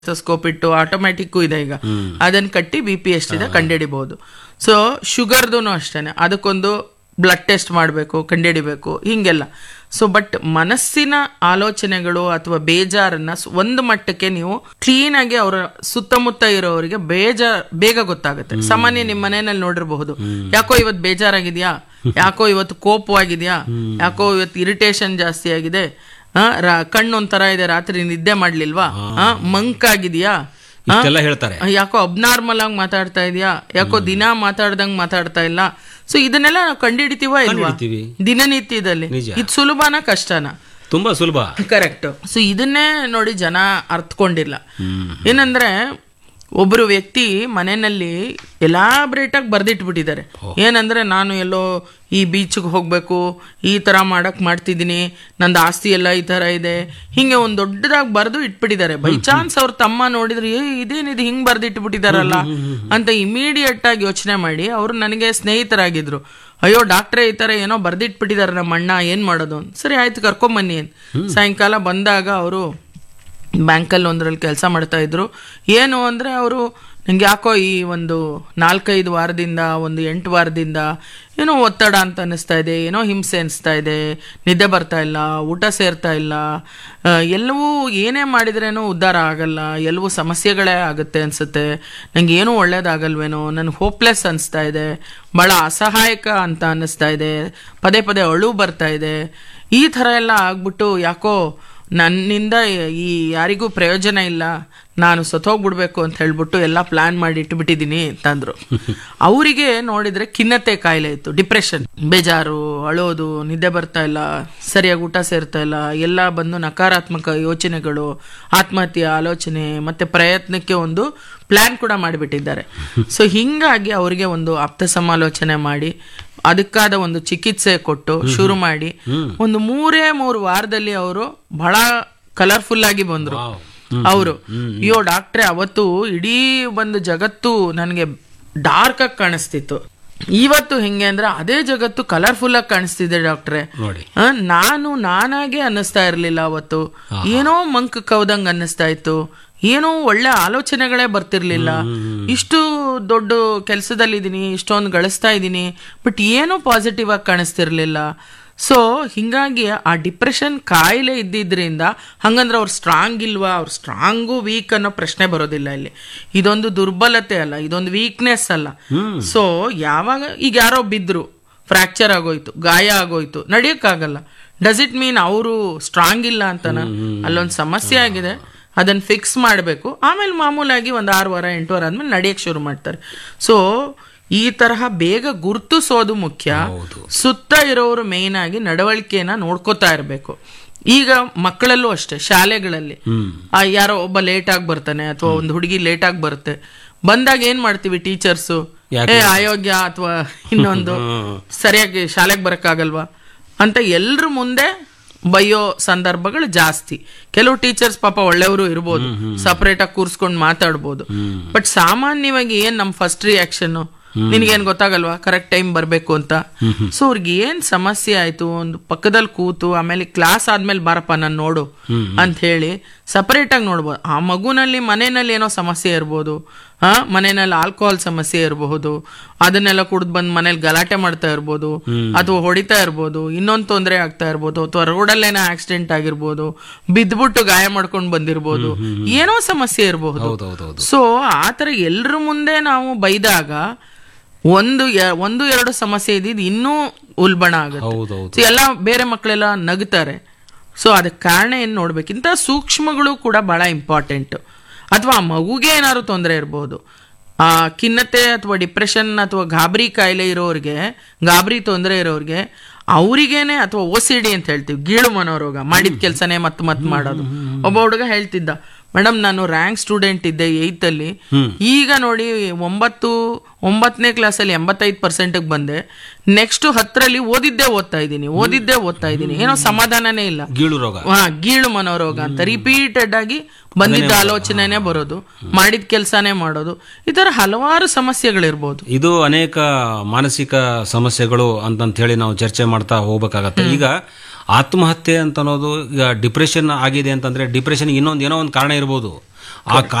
Scope ಇಟ್ಟು automatic ಇದೆ ಈಗ ಅದನ್ನ ಕಟ್ಟಿ ಬಿ ಪಿ ಎಷ್ಟಿದೆ ಕಂಡುಹಿಡಿಬಹುದು ಸೊ ಶುಗರ್ದು ಅಷ್ಟೇನೆ ಅದಕ್ಕೊಂದು ಬ್ಲಡ್ ಟೆಸ್ಟ್ ಮಾಡಬೇಕು ಕಂಡುಹಿಡಿಬೇಕು ಹಿಂಗೆಲ್ಲ ಸೊ ಬಟ್ ಮನಸ್ಸಿನ ಆಲೋಚನೆಗಳು ಅಥವಾ ಬೇಜಾರನ್ನ ಸ್- ಒಂದು ಮಟ್ಟಕ್ಕೆ ನೀವು ಕ್ಲೀನ್ ಆಗಿ ಅವರ ಸುತ್ತಮುತ್ತ ಇರೋರಿಗೆ ಬೇಜಾರ್ ಬೇಗ ಗೊತ್ತಾಗುತ್ತೆ ಸಾಮಾನ್ಯ ನಿಮ್ಮ ಮನೆಯಲ್ಲಿ ನೋಡಿರಬಹುದು ಯಾಕೋ ಇವತ್ತು ಬೇಜಾರಾಗಿದ್ಯಾ ಯಾಕೋ ಇವತ್ತು ಕೋಪವಾಗಿದ್ಯಾ ಯಾಕೋ ಇವತ್ತು ಇರಿಟೇಷನ್ ಜಾಸ್ತಿ ಆಗಿದೆ ಆ, ರಾ- ಕಣ್ಣು ಒಂಥರ ಇದೆ ರಾತ್ರಿ ನಿದ್ದೆ ಮಾಡ್ಲಿಲ್ವಾ ಆ, ಮಂಕ್ ಆಗಿದ್ಯಾ ಆ, ಇಷ್ಟೆಲ್ಲ ಹೇಳ್ತಾರೆ ಯಾಕೋ ಅಬ್ನಾರ್ಮಲ್ ಆಗಿ ಮಾತಾಡ್ತಾ ಇದೀಯಾ ಯಾಕೋ ದಿನ ಮಾತಾಡ್ದಂಗ್ ಮಾತಾಡ್ತಾ ಇಲ್ಲ ಸೊ ಇದನ್ನೆಲ್ಲ ನಾವು ಕಂಡುಹಿಡಿತೀವ ಇಲ್ವಾ ಕಂಡುಹಿಡಿತೀವಿ. ದಿನನಿತ್ಯದಲ್ಲಿ ನಿಜ. ಇದು ಸುಲಭನ ಕಷ್ಟನ ತುಂಬಾ ಸುಲಭ ಕರೆಕ್ಟ್ ಸೊ ಇದನ್ನೇ ನೋಡಿ ಜನ ಅರ್ಥಕೊಂಡಿಲ್ಲ ಏನಂದ್ರೆ ಒಬ್ರು ವ್ಯಕ್ತಿ ಮನೆಯಲ್ಲಿ ಎಲಾಬ್ರೇಟ್ ಆಗಿ ಬರ್ದಿಟ್ಬಿಟ್ಟಿದ್ದಾರೆ ಏನಂದ್ರೆ ನಾನು ಎಲ್ಲೋ ಈ ಬೀಚ್ಗೆ ಹೋಗ್ಬೇಕು ಈ ತರ ಮಾಡಕ್ ಮಾಡ್ತಿದ್ದೀನಿ ನಂದು ಆಸ್ತಿ ಎಲ್ಲ ಈ ತರ ಇದೆ ಹಿಂಗೆ ಒಂದ್ ದೊಡ್ಡದಾಗಿ ಬರ್ದು ಇಟ್ಬಿಟ್ಟಿದ್ದಾರೆ ಬೈ ಚಾನ್ಸ್ ಅವ್ರ ತಮ್ಮ ನೋಡಿದ್ರೆ ಏ ಇದೇನಿದು ಹಿಂಗ್ ಬರ್ದಿಟ್ಬಿಟ್ಟಿದಾರಲ್ಲ ಅಂತ ಇಮಿಡಿಯೇಟ್ ಆಗಿ ಯೋಚನೆ ಮಾಡಿ ಅವರು ನನಗೆ ಸ್ನೇಹಿತರಾಗಿದ್ರು ಅಯ್ಯೋ ಡಾಕ್ಟ್ರೇ ಈ ತರ ಏನೋ ಬರ್ದಿಟ್ಬಿಟ್ಟಿದ್ದಾರೆ ನಮ್ಮ ಅಣ್ಣ ಏನ್ ಮಾಡೋದು ಅಂತ. ಸರಿ ಆಯ್ತು ಕರ್ಕೊಂಬನ್ನಿ ಅಂತ. ಸಾಯಂಕಾಲ ಬಂದಾಗ ಅವರು ಬ್ಯಾಂಕಲ್ಲಿ ಒಂದ್ರಲ್ಲಿ ಕೆಲಸ ಮಾಡ್ತಾ ಇದ್ರು ಏನು ಅಂದ್ರೆ ಅವರು ನಂಗೆ ಯಾಕೋ ಈ ಒಂದು ನಾಲ್ಕೈದು ವಾರದಿಂದ ಒಂದು ಎಂಟು ವಾರದಿಂದ ಏನೋ ಒತ್ತಡ ಅಂತ ಅನಿಸ್ತಾ ಇದೆ ಏನೋ ಹಿಂಸೆ ಅನಿಸ್ತಾ ಇದೆ ನಿದ್ದೆ ಬರ್ತಾ ಇಲ್ಲ ಊಟ ಸೇರ್ತಾ ಇಲ್ಲ ಆ, ಎಲ್ಲವೂ ಏನೇ ಮಾಡಿದ್ರೇನೋ ಉದ್ಧಾರ ಆಗಲ್ಲ ಎಲ್ಲವೂ ಸಮಸ್ಯೆಗಳೇ ಆಗುತ್ತೆ ಅನ್ಸುತ್ತೆ ನಂಗೆ ಏನೂ ಒಳ್ಳೇದಾಗಲ್ವೇನೋ ನನಗೆ ಹೋಪ್ಲೆಸ್ ಅನಿಸ್ತಾ ಇದೆ ಭಾಳ ಅಸಹಾಯಕ ಅಂತ ಅನ್ನಿಸ್ತಾ ಇದೆ ಪದೇ ಪದೇ ಅಳು ಬರ್ತಾ ಇದೆ ಈ ಥರ ಎಲ್ಲ ಆಗ್ಬಿಟ್ಟು ಯಾಕೋ ನನ್ನಿಂದ ಈ ಯಾರಿಗೂ ಪ್ರಯೋಜನ ಇಲ್ಲ ನಾನು ಸತ್ತೋಗ್ಬಿಡ್ಬೇಕು ಅಂತ ಹೇಳ್ಬಿಟ್ಟು ಎಲ್ಲ ಪ್ಲಾನ್ ಮಾಡಿ ಇಟ್ಬಿಟ್ಟಿದ್ದೀನಿ ಅಂತಂದ್ರು ಅವರಿಗೆ ನೋಡಿದ್ರೆ ಖಿನ್ನತೆ ಕಾಯಿಲೆ ಇತ್ತು ಡಿಪ್ರೆಷನ್ ಬೇಜಾರು ಅಳೋದು ನಿದ್ದೆ ಬರ್ತಾ ಇಲ್ಲ ಸರಿಯಾಗಿ ಊಟ ಸೇರ್ತಾ ಇಲ್ಲ ಎಲ್ಲ ಬಂದು ನಕಾರಾತ್ಮಕ ಯೋಚನೆಗಳು ಆತ್ಮಹತ್ಯೆ ಆಲೋಚನೆ ಮತ್ತೆ ಪ್ರಯತ್ನಕ್ಕೆ ಒಂದು ಪ್ಲಾನ್ ಕೂಡ ಮಾಡಿಬಿಟ್ಟಿದ್ದಾರೆ ಸೊ ಹಿಂಗಾಗಿ ಅವರಿಗೆ ಒಂದು ಆಪ್ತ ಸಮಾಲೋಚನೆ ಮಾಡಿ ಅದಕ್ಕಾದ ಒಂದು ಚಿಕಿತ್ಸೆ ಕೊಟ್ಟು ಶುರು ಮಾಡಿ ಒಂದು ಮೂರೇ ಮೂರು ವಾರದಲ್ಲಿ ಅವರು ಬಹಳ ಕಲರ್ಫುಲ್ ಆಗಿ ಬಂದ್ರು ವಾವ್. ಅವರು ಅಯ್ಯೋ ಡಾಕ್ಟ್ರೆ ಅವತ್ತು ಇಡೀ ಒಂದು ಜಗತ್ತು ನನಗೆ ಡಾರ್ಕ್ ಆಗಿ ಕಾಣಿಸ್ತಿತ್ತು ಇವತ್ತು ಹೆಂಗೆ ಅಂದ್ರೆ ಅದೇ ಜಗತ್ತು ಕಲರ್ಫುಲ್ ಆಗಿ ಕಾಣಿಸ್ತಿದೆ ಡಾಕ್ಟ್ರೆ ನೋಡಿ ಆ, ನಾನು ನಾನಾಗೆ ಅನ್ನಿಸ್ತಾ ಇರ್ಲಿಲ್ಲ ಅವತ್ತು ಏನೋ ಮಂಕ್ ಕವ್ದಂಗ್ ಅನ್ನಿಸ್ತಾ ಇತ್ತು ಏನೋ ಒಳ್ಳೆ ಆಲೋಚನೆಗಳೇ ಬರ್ತಿರ್ಲಿಲ್ಲ ಇಷ್ಟು ದೊಡ್ಡ ಕೆಲಸದಲ್ಲಿದ್ದೀನಿ ಇಷ್ಟೊಂದು ಗಳಿಸ್ತಾ ಇದ್ದೀನಿ ಬಟ್ ಏನೂ ಪಾಸಿಟಿವ್ ಆಗಿ ಕಾಣಿಸ್ತಿರ್ಲಿಲ್ಲ ಸೊ ಹಿಂಗಾಗಿ ಆ ಡಿಪ್ರೆಷನ್ ಕಾಯಿಲೆ ಇದ್ದಿದ್ರಿಂದ ಹಂಗಂದ್ರೆ ಅವ್ರು ಸ್ಟ್ರಾಂಗ್ ಇಲ್ವಾ ಅವ್ರು ಸ್ಟ್ರಾಂಗು ವೀಕ್ ಅನ್ನೋ ಪ್ರಶ್ನೆ ಬರೋದಿಲ್ಲ ಇಲ್ಲಿ ಇದೊಂದು ದುರ್ಬಲತೆ ಅಲ್ಲ ಇದೊಂದು ವೀಕ್ನೆಸ್ ಅಲ್ಲ ಸೊ ಯಾವಾಗ ಈಗ ಯಾರೋ ಬಿದ್ರು ಫ್ರಾಕ್ಚರ್ ಆಗೋಯ್ತು ಗಾಯ ಆಗೋಯ್ತು ನಡಿಯಕ್ಕಾಗಲ್ಲ ಡಸ್ ಇಟ್ ಮೀನ್ ಅವರು ಸ್ಟ್ರಾಂಗ್ ಇಲ್ಲ ಅಂತನ ಅಲ್ಲೊಂದು ಸಮಸ್ಯೆ ಆಗಿದೆ ಅದನ್ನ ಫಿಕ್ಸ್ ಮಾಡಬೇಕು ಆಮೇಲೆ ಮಾಮೂಲಾಗಿ ಒಂದು ಆರು ವಾರ ಎಂಟು ವಾರ ಆದ್ಮೇಲೆ ನಡೆಯಕ್ಕೆ ಶುರು ಮಾಡ್ತಾರೆ ಸೊ ಈ ತರಹ ಬೇಗ ಗುರುತಿಸೋದು ಮುಖ್ಯ ಸುತ್ತ ಇರೋರು ಮೇನ್ ಆಗಿ ನಡವಳಿಕೆನ ನೋಡ್ಕೋತಾ ಇರಬೇಕು ಈಗ ಮಕ್ಕಳಲ್ಲೂ ಅಷ್ಟೇ ಶಾಲೆಗಳಲ್ಲಿ ಆ, ಯಾರೋ ಒಬ್ಬ ಲೇಟ್ ಆಗಿ ಬರ್ತಾನೆ ಅಥವಾ ಒಂದು ಹುಡುಗಿ ಲೇಟ್ ಆಗಿ ಬರುತ್ತೆ ಬಂದಾಗ ಏನ್ ಮಾಡ್ತೀವಿ ಟೀಚರ್ಸು ಏ ಅಯೋಗ್ಯ ಅಥವಾ ಇನ್ನೊಂದು ಸರಿಯಾಗಿ ಶಾಲೆಗೆ ಬರಕ್ಕಾಗಲ್ವಾ ಅಂತ ಎಲ್ರ ಮುಂದೆ ಬೈಯೋ ಸಂದರ್ಭಗಳು ಜಾಸ್ತಿ ಕೆಲವು ಟೀಚರ್ಸ್ ಪಾಪ ಒಳ್ಳೆಯವರು ಇರ್ಬೋದು ಸಪರೇಟ್ ಆಗಿ ಕೂರ್ಸ್ಕೊಂಡು ಮಾತಾಡ್ಬೋದು ಬಟ್ ಸಾಮಾನ್ಯವಾಗಿ ಏನ್ ನಮ್ ಫಸ್ಟ್ ರಿಯಾಕ್ಷನ್ ನಿನಗೇನ್ ಗೊತ್ತಾಗಲ್ವಾ ಕರೆಕ್ಟ್ ಟೈಮ್ ಬರ್ಬೇಕು ಅಂತ ಸೊ ಅವ್ರಿಗೆ ಏನ್ ಸಮಸ್ಯೆ ಆಯ್ತು ಒಂದು ಪಕ್ಕದಲ್ಲಿ ಕೂತು ಆಮೇಲೆ ಕ್ಲಾಸ್ ಆದ್ಮೇಲೆ ಬಾರಪ್ಪ ನಾನು ನೋಡು ಅಂತ ಹೇಳಿ ಸಪರೇಟ್ ಆಗಿ ನೋಡ್ಬೋದು ಆ ಮಗುನಲ್ಲಿ ಮನೆಯಲ್ಲಿ ಏನೋ ಸಮಸ್ಯೆ ಇರ್ಬೋದು ಆ ಮನೆಯಲ್ಲಿ ಆಲ್ಕೋಹಾಲ್ ಸಮಸ್ಯೆ ಇರಬಹುದು ಅದನ್ನೆಲ್ಲ ಕುಡ್ದು ಬಂದ್ ಮನೇಲಿ ಗಲಾಟೆ ಮಾಡ್ತಾ ಇರ್ಬೋದು ಅಥವಾ ಹೊಡಿತಾ ಇರ್ಬೋದು ಇನ್ನೊಂದು ತೊಂದರೆ ಆಗ್ತಾ ಇರ್ಬೋದು ಅಥವಾ ರೋಡಲ್ಲೇನೋ ಆಕ್ಸಿಡೆಂಟ್ ಆಗಿರ್ಬೋದು ಬಿದ್ದ್ಬಿಟ್ಟು ಗಾಯ ಮಾಡ್ಕೊಂಡು ಬಂದಿರ್ಬೋದು ಏನೋ ಸಮಸ್ಯೆ ಇರಬಹುದು ಹೌದೌದೌದು ಸೊ ಆತರ ಎಲ್ರ ಮುಂದೆ ನಾವು ಬೈದಾಗ ಒಂದು ಎ- ಒಂದು ಎರಡು ಸಮಸ್ಯೆ ಇದ್ದಿದ್ದು ಇನ್ನೂ ಉಲ್ಬಣ ಆಗುತ್ತೆ ಹೌದೌದು ಸೊ ಎಲ್ಲ ಬೇರೆ ಮಕ್ಕಳೆಲ್ಲ ನಗ್ತಾರೆ ಸೊ ಅದಕ್ಕೆ ಕಾರಣ ಏನು ನೋಡ್ಬೇಕು ಇಂಥ ಸೂಕ್ಷ್ಮಗಳು ಕೂಡ ಬಹಳ ಇಂಪಾರ್ಟೆಂಟ್ ಅಥವಾ ಆ ಮಗುಗೆ ಏನಾದ್ರು ತೊಂದರೆ ಇರಬಹುದು ಆ ಖಿನ್ನತೆ ಅಥವಾ ಡಿಪ್ರೆಷನ್ ಅಥವಾ ಗಾಬರಿ ಕಾಯಿಲೆ ಇರೋರಿಗೆ ಗಾಬರಿ ತೊಂದರೆ ಇರೋರಿಗೆ ಅವರಿಗೇನೆ ಅಥವಾ ಓ ಸಿ ಡಿ ಅಂತ ಹೇಳ್ತೀವಿ ಗೀಳು ಮನೋರೋಗ ಮಾಡಿದ ಕೆಲಸನೇ ಮತ್ತೆ ಮತ್ತೆ ಮಾಡೋದು ಒಬ್ಬ ಹುಡುಗ ಹೇಳ್ತಿದ್ದ ಮೇಡಮ್ ನಾನು ರ್ಯಾಂಕ್ ಸ್ಟೂಡೆಂಟ್ ಇದ್ದೆ ಏಯ್ತ್ ಅಲ್ಲಿ ಈಗ ನೋಡಿ ಒಂಬತ್ತು ಒಂಬತ್ತನೇ ಕ್ಲಾಸಲ್ಲಿ ಎಂಬತ್ತೈದು ಪರ್ಸೆಂಟ್ಗೆ ಬಂದೆ ನೆಕ್ಸ್ಟ್ ಹತ್ತರಲ್ಲಿ ಓದಿದ್ದೇ ಓದ್ತಾ ಇದ್ದೀನಿ ಓದಿದ್ದೇ ಓದ್ತಾ ಇದ್ದೀನಿ ಏನೋ ಸಮಾಧಾನನೇ ಇಲ್ಲ ಗೀಳು ರೋಗ ಹಾ ಗೀಳು ಮನೋರೋಗ ಅಂತ ರಿಪೀಟೆಡ್ ಆಗಿ ಬಂದಿದ್ದ ಆಲೋಚನೆನೇ ಬರೋದು ಮಾಡಿದ ಕೆಲಸನೇ ಮಾಡೋದು ಈ ತರ ಹಲವಾರು ಸಮಸ್ಯೆಗಳಿರ್ಬೋದು ಇದು ಅನೇಕ ಮಾನಸಿಕ ಸಮಸ್ಯೆಗಳು ಅಂತಂತ ಹೇಳಿ ನಾವು ಚರ್ಚೆ ಮಾಡ್ತಾ ಹೋಗ್ಬೇಕಾಗತ್ತೆ ಈಗ ಆತ್ಮಹತ್ಯೆ ಅಂತ ಅನ್ನೋದು ಈಗ ಡಿಪ್ರೆಷನ್ ಆಗಿದೆ ಅಂತಂದ್ರೆ ಡಿಪ್ರೆಷನ್ ಇನ್ನೊಂದು ಏನೋ ಒಂದು ಕಾರಣ ಇರ್ಬೋದು ಆ